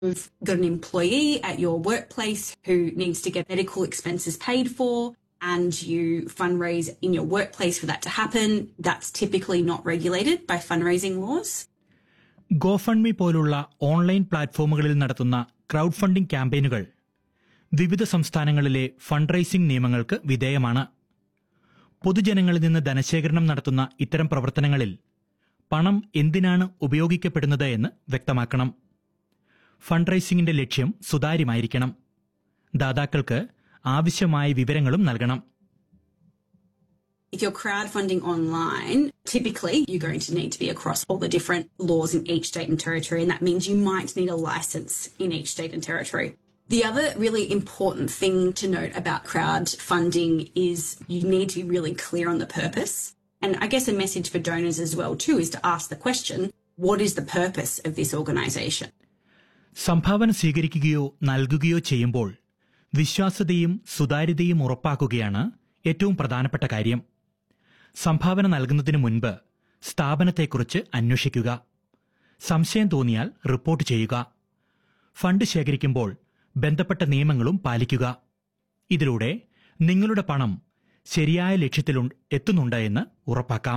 you've got an employee at your workplace who needs to get medical expenses paid for and you fundraise in your workplace for that to happen, that's typically not regulated by fundraising laws. ഗോഫണ്ട്മി പോലുള്ള online പ്ലാറ്റ്ഫോമുകളിൽ നടത്തുന്ന crowd funding ക്യാമ്പയിനുകൾ വിവിധ സംസ്ഥാനങ്ങളിലെ fund rising നിയമങ്ങൾക്ക് വിധേയമാണ് പൊതുജനങ്ങളിൽ നിന്ന് ധനശേഖരണം നടത്തുന്ന ഇത്തരം പ്രവർത്തനങ്ങളിൽ പണം എന്തിനാണ് ഉപയോഗിക്കപ്പെടുന്നത് എന്ന് വ്യക്തമാക്കണം ഫണ്ട് റൈസിംഗിന്റെ ലക്ഷ്യം സുതാര്യമായിരിക്കണം ദാതാക്കൾക്ക് ആവശ്യമായ വിവരങ്ങളും നൽകണം If you're crowdfunding online, typically you're going to need to be across all the different laws in each state and territory, and that means you might need a license in each state and territory. The other really important thing to note about crowdfunding is you need to be really clear on the purpose. And I guess a message for donors as well too is to ask the question, what is the purpose of this organisation? സംഭാവന സ്വീകരിക്കുകയോ നൽകുകയോ ചെയ്യുമ്പോൾ വിശ്വാസ്യതയും സുതാര്യതയും ഉറപ്പാക്കുകയാണ് ഏറ്റവും പ്രധാനപ്പെട്ട കാര്യം സംഭാവന നൽകുന്നതിന് മുൻപ് സ്ഥാപനത്തെക്കുറിച്ച് അന്വേഷിക്കുക സംശയം തോന്നിയാൽ റിപ്പോർട്ട് ചെയ്യുക ഫണ്ട് ശേഖരിക്കുമ്പോൾ ബന്ധപ്പെട്ട നിയമങ്ങളും പാലിക്കുക ഇതിലൂടെ നിങ്ങളുടെ പണം ശരിയായ ലക്ഷ്യത്തിൽ എത്തുന്നുണ്ട് എന്ന് ഉറപ്പാക്കാം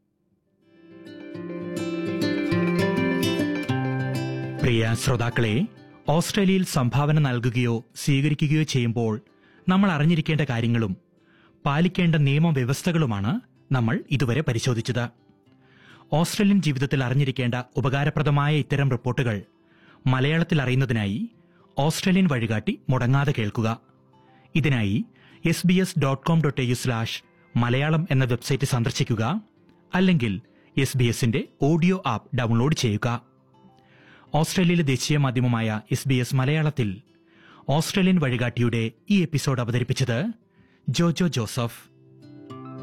പ്രിയ ശ്രോതാക്കളെ ഓസ്ട്രേലിയയിൽ സംഭാവന നൽകുകയോ സ്വീകരിക്കുകയോ ചെയ്യുമ്പോൾ നമ്മൾ അറിഞ്ഞിരിക്കേണ്ട കാര്യങ്ങളും പാലിക്കേണ്ട നിയമവ്യവസ്ഥകളുമാണ് നമ്മൾ ഇതുവരെ പരിശോധിച്ചത് ഓസ്ട്രേലിയൻ ജീവിതത്തിൽ അറിഞ്ഞിരിക്കേണ്ട ഉപകാരപ്രദമായ ഇത്തരം റിപ്പോർട്ടുകൾ മലയാളത്തിൽ അറിയുന്നതിനായി ഓസ്ട്രേലിയൻ വഴികാട്ടി മുടങ്ങാതെ കേൾക്കുക ഇതിനായി S B S dot com dot A slash Malayalam എന്ന വെബ്സൈറ്റ് സന്ദർശിക്കുക അല്ലെങ്കിൽ എസ് ബി എസിന്റെ ഓഡിയോ ആപ്പ് ഡൗൺലോഡ് ചെയ്യുക ഓസ്ട്രേലിയയിലെ ദേശീയ മാധ്യമമായ എസ് ബി എസ് മലയാളത്തിൽ ഓസ്ട്രേലിയൻ വഴികാട്ടിയുടെ ഈ എപ്പിസോഡ് അവതരിപ്പിച്ചത് ജോജോ ജോസഫ്